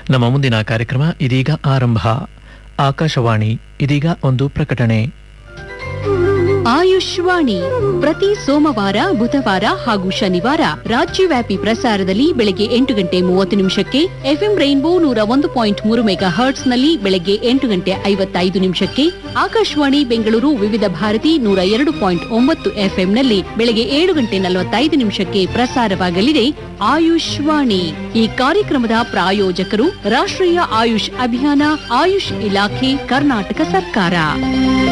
ನಮ್ಮ ಮುಂದಿನ ಕಾರ್ಯಕ್ರಮ ಇದೀಗ ಆರಂಭ ಆಕಾಶವಾಣಿ ಇದೀಗ ಒಂದು ಪ್ರಕಟಣೆ ಆಯುಷ್ವಾಣಿ ಪ್ರತಿ ಸೋಮವಾರ ಬುಧವಾರ ಹಾಗೂ ಶನಿವಾರ ರಾಜ್ಯವ್ಯಾಪಿ ಪ್ರಸಾರದಲ್ಲಿ ಬೆಳಗ್ಗೆ ಎಂಟು ಗಂಟೆ ಮೂವತ್ತು ನಿಮಿಷಕ್ಕೆ ಎಫ್ಎಂ ರೈನ್ಬೋ ನೂರ ಒಂದು ಪಾಯಿಂಟ್ ಮೂರು ಮೆಗಾ ಹರ್ಟ್ಸ್ ನಲ್ಲಿ ಬೆಳಗ್ಗೆ ಎಂಟು ಗಂಟೆ ಐವತ್ತೈದು ನಿಮಿಷಕ್ಕೆ ಆಕಾಶವಾಣಿ ಬೆಂಗಳೂರು ವಿವಿಧ ಭಾರತಿ ನೂರ ಎರಡು ಪಾಯಿಂಟ್ ಒಂಬತ್ತು ಎಫ್ಎಂ ನಲ್ಲಿ ಬೆಳಗ್ಗೆ ಏಳು ಗಂಟೆ ನಲವತ್ತೈದು ನಿಮಿಷಕ್ಕೆ ಪ್ರಸಾರವಾಗಲಿದೆ ಆಯುಷ್ವಾಣಿ ಈ ಕಾರ್ಯಕ್ರಮದ ಪ್ರಾಯೋಜಕರು ರಾಷ್ಟ್ರೀಯ ಆಯುಷ್ ಅಭಿಯಾನ ಆಯುಷ್ ಇಲಾಖೆ ಕರ್ನಾಟಕ ಸರ್ಕಾರ